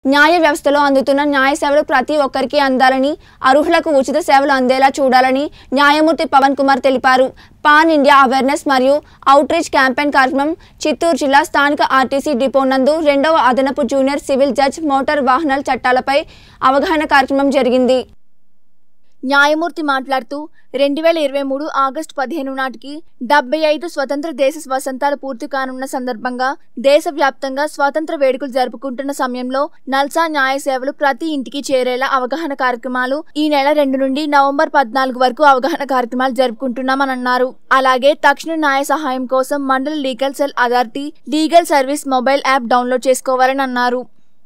న్యాయ వ్యవస్థలో అందుతున్న న్యాయ సేవలు ప్రతి ఒక్కరికి అందాలని అర్హులకు ఉచిత సేవలు అందేలా చూడాలని న్యాయమూర్తి పవన్ కుమార్ తెలిపారు పాన్ ఇండియా అవేర్నెస్ మరియు అవుట్ రీచ్ క్యాంపెయిన్ కార్యక్రమం చిత్తూరు జిల్లా స్థానిక ఆర్టీసీ డిపో నందు రెండవ అదనపు జూనియర్ సివిల్ జడ్జ్ మోటార్ వాహనాల చట్టాలపై అవగాహన కార్యక్రమం జరిగింది న్యాయమూర్తి మాట్లాడుతూ రెండు వేల ఇరవై మూడు ఆగస్టు పదిహేను నాటికి డెబ్బై ఐదు స్వతంత్ర దేశ వసంతాలు పూర్తి కానున్న సందర్భంగా దేశవ్యాప్తంగా స్వాతంత్ర వేడుకలు జరుపుకుంటున్న సమయంలో నల్సా న్యాయ సేవలు ప్రతి ఇంటికి చేరేలా అవగాహన కార్యక్రమాలు ఈ నెల రెండు నుండి నవంబర్ పద్నాలుగు వరకు అవగాహన కార్యక్రమాలు జరుపుకుంటున్నామని అన్నారు అలాగే తక్షణ న్యాయ సహాయం కోసం మండల legal cell authority legal service mobile app download చేసుకోవాలని అన్నారు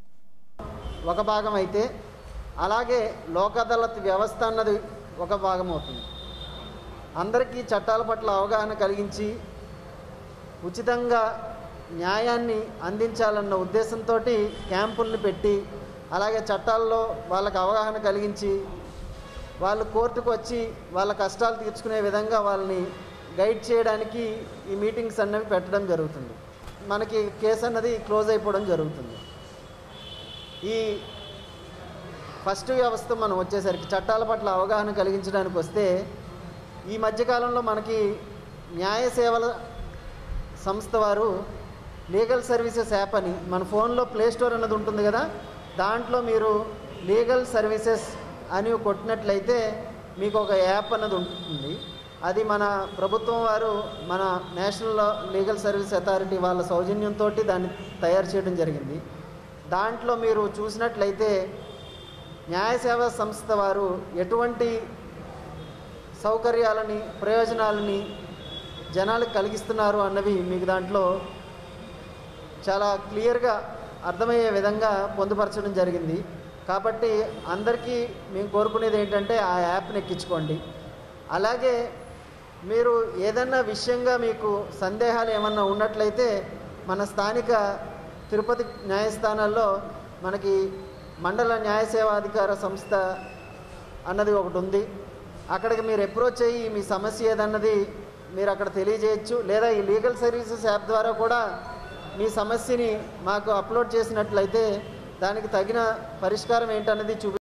ఒక భాగం అయితే అలాగే లోక్ అదాలత్ వ్యవస్థ అన్నది ఒక భాగం అవుతుంది అందరికీ చట్టాల పట్ల అవగాహన కలిగించి ఉచితంగా న్యాయాన్ని అందించాలన్న ఉద్దేశంతో క్యాంపుల్ని పెట్టి అలాగే చట్టాల్లో వాళ్ళకి అవగాహన కలిగించి వాళ్ళు కోర్టుకు వచ్చి వాళ్ళ కష్టాలు తీర్చుకునే విధంగా వాళ్ళని గైడ్ చేయడానికి ఈ మీటింగ్స్ అన్నవి పెట్టడం జరుగుతుంది మనకి కేసు అన్నది క్లోజ్ అయిపోవడం జరుగుతుంది ఈ ఫస్ట్ వ్యవస్థ మనం వచ్చేసరికి చట్టాల పట్ల అవగాహన కలిగించడానికి వస్తే ఈ మధ్యకాలంలో మనకి న్యాయ సేవల సంస్థ వారు లీగల్ సర్వీసెస్ యాప్ అని మన ఫోన్లో ప్లే స్టోర్ అన్నది ఉంటుంది కదా దాంట్లో మీరు లీగల్ సర్వీసెస్ అని కొట్టినట్లయితే మీకు ఒక యాప్ అన్నది ఉంటుంది అది మన ప్రభుత్వం వారు మన నేషనల్ లీగల్ సర్వీస్ అథారిటీ వాళ్ళ సౌజన్యంతో దాన్ని తయారు చేయడం జరిగింది దాంట్లో మీరు చూసినట్లయితే న్యాయ సేవా సంస్థ వారు ఎటువంటి సౌకర్యాలని ప్రయోజనాలని జనాలకు కలిగిస్తున్నారు అన్నవి మీకు దాంట్లో చాలా క్లియర్గా అర్థమయ్యే విధంగా పొందుపరచడం జరిగింది కాబట్టి అందరికీ మేము కోరుకునేది ఏంటంటే ఆ యాప్ని ఎక్కించుకోండి అలాగే మీరు ఏదన్నా విషయంగా మీకు సందేహాలు ఏమన్నా ఉన్నట్లయితే మన స్థానిక తిరుపతి న్యాయస్థానాల్లో మనకి మండల న్యాయ సేవాధికార సంస్థ అన్నది ఒకటి ఉంది అక్కడికి మీరు అప్రోచ్ అయ్యి మీ సమస్య ఏదన్నది మీరు అక్కడ తెలియజేయచ్చు లేదా ఈ లీగల్ సర్వీసెస్ యాప్ ద్వారా కూడా మీ సమస్యని మాకు అప్లోడ్ చేసినట్లయితే దానికి తగిన పరిష్కారం ఏంటన్నది చూపి